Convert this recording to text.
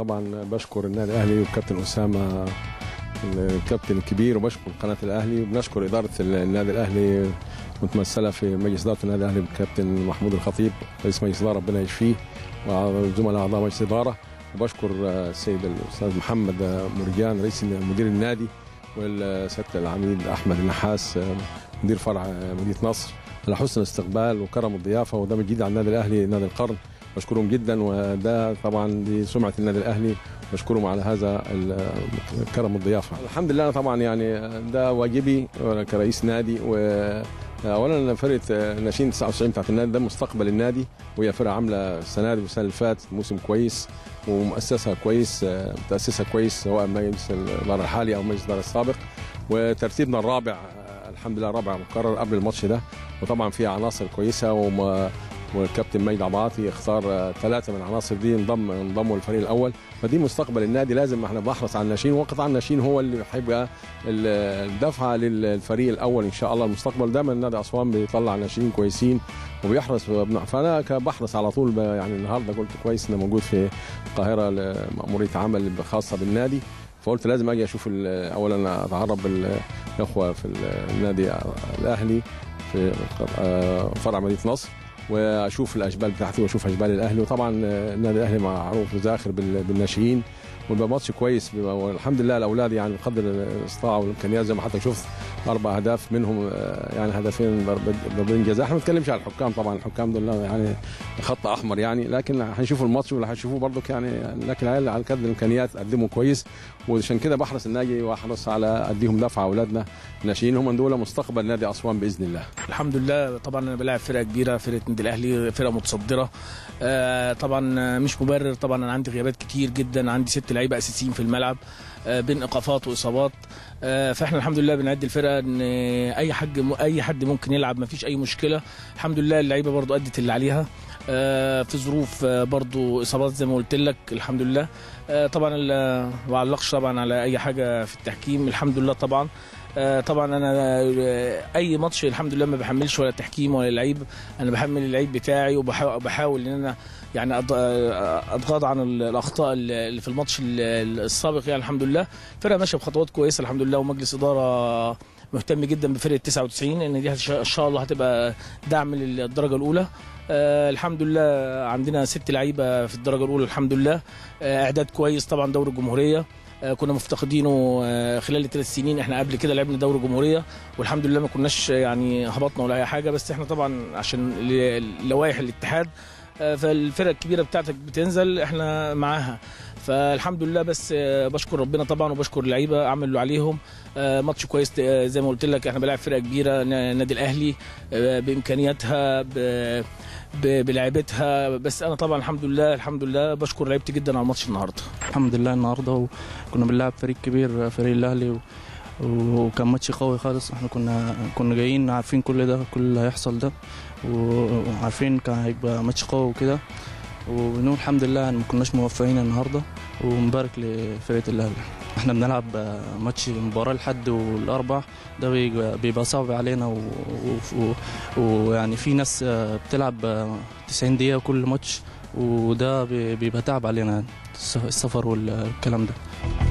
طبعا بشكر النادي الاهلي والكابتن اسامه الكابتن الكبير وبشكر قناه الاهلي وبنشكر اداره النادي الاهلي متمثله في مجلس اداره النادي الاهلي بالكابتن محمود الخطيب رئيس مجلس الاداره ربنا يشفيه وزملاء اعضاء مجلس الاداره وبشكر السيد الاستاذ محمد مرجان رئيس مدير النادي والسياده العميد احمد النحاس مدير فرع مدينه نصر على حسن الاستقبال وكرم الضيافه وده من جديد على النادي الاهلي نادي القرن بشكرهم جدا وده طبعا لسمعه النادي الاهلي بشكرهم على هذا كرم الضيافه الحمد لله طبعا يعني ده واجبي كرئيس نادي و اولا فرقه ناشئين 99 بتاعت النادي ده مستقبل النادي وهي فرقه عامله السنه دي والسنه اللي فاتت موسم كويس ومؤسسها كويس تاسيسها كويس سواء مجلس الاداره الحالي او مجلس الاداره السابق وترتيبنا الرابع الحمد لله رابع مقرر قبل الماتش ده وطبعا فيها عناصر كويسه وما والكابتن مجد عباطي اختار ثلاثه من العناصر دي انضم انضموا للفريق الاول فدي مستقبل النادي لازم احنا بنحرص على الناشئين وقطاع الناشئين هو اللي هيبقى الدفعه للفريق الاول ان شاء الله المستقبل دايما نادي اسوان بيطلع ناشئين كويسين وبيحرص فانا بحرص على طول يعني النهارده قلت كويس انه موجود في القاهره ماموريه عمل خاصه بالنادي فقلت لازم اجي اشوف اولا اتعرف بالاخوه في النادي الاهلي في فرع مدينه نصر واشوف الاشبال بتاعتي واشوف اشبال الاهلي وطبعا النادي الاهلي معروف وزاخر بالناشئين ويبقى ماتش كويس والحمد لله الاولاد يعني بقدر الاستطاعه والامكانيات زي ما حضرتك شفت اربع اهداف منهم يعني هدفين ضربين جزاء احنا ما بنتكلمش على الحكام طبعا الحكام دول يعني خط احمر يعني لكن هنشوفوا الماتش واللي هنشوفوه برضك يعني لكن العيال على قدر الامكانيات قدموا كويس وعشان كده بحرص النادي واحرص على اديهم دفعه اولادنا الناشئين هم دول مستقبل نادي اسوان باذن الله الحمد لله طبعا انا بلاعب فرقه كبيره فرقه النادي الاهلي فرقه متصدره آه طبعا مش مبرر طبعا انا عندي غيابات كتير جدا عندي ست لعيبه اساسيين في الملعب آه بين ايقافات واصابات آه فاحنا الحمد لله بنعد الفرقه ان اي حد اي حد ممكن يلعب ما فيش اي مشكله الحمد لله اللعيبه برضو ادت اللي عليها في ظروف برضو اصابات زي ما قلت لك الحمد لله طبعا ما علقش طبعا على اي حاجه في التحكيم الحمد لله طبعا طبعا انا اي ماتش الحمد لله ما بحملش ولا تحكيم ولا لعيب انا بحمل اللعيب بتاعي وبحاول ان انا يعني اتغاضى عن الاخطاء اللي في الماتش السابق يعني الحمد لله فرقه ماشيه بخطوات كويسه الحمد لله ومجلس اداره مهتم جدا بفرقه 99 ان دي ان شاء الله هتبقى دعم للدرجه الاولى آه الحمد لله عندنا ست لعيبه في الدرجه الاولى الحمد لله آه اعداد كويس طبعا دوري الجمهوريه آه كنا مفتقدينه آه خلال الثلاث سنين احنا قبل كده لعبنا دوري الجمهوريه والحمد لله ما كناش يعني هبطنا ولا اي حاجه بس احنا طبعا عشان لوائح الاتحاد آه فالفرق الكبيره بتاعتك بتنزل احنا معاها فالحمد لله بس بشكر ربنا طبعا وبشكر اللعيبه عملوا اللي عليهم ماتش كويس زي ما قلت لك احنا بنلعب فرقه كبيره النادي الاهلي بامكانياتها بلعبتها بس انا طبعا الحمد لله الحمد لله بشكر لعيبتي جدا على الماتش النهارده الحمد لله النهارده وكنا بنلعب فريق كبير فريق الاهلي و... وكان ماتش قوي خالص احنا كنا كنا جايين عارفين كل ده كل اللي هيحصل ده وعارفين كان هيبقى ماتش قوي وكده ونقول الحمد لله ان ما كناش موفقين النهارده ونبارك لفرقه الاهلي احنا بنلعب ماتش مباراه الحد والاربع ده بيبقى صعب علينا ويعني في ناس بتلعب 90 دقيقه كل ماتش وده بيبقى تعب علينا السفر والكلام ده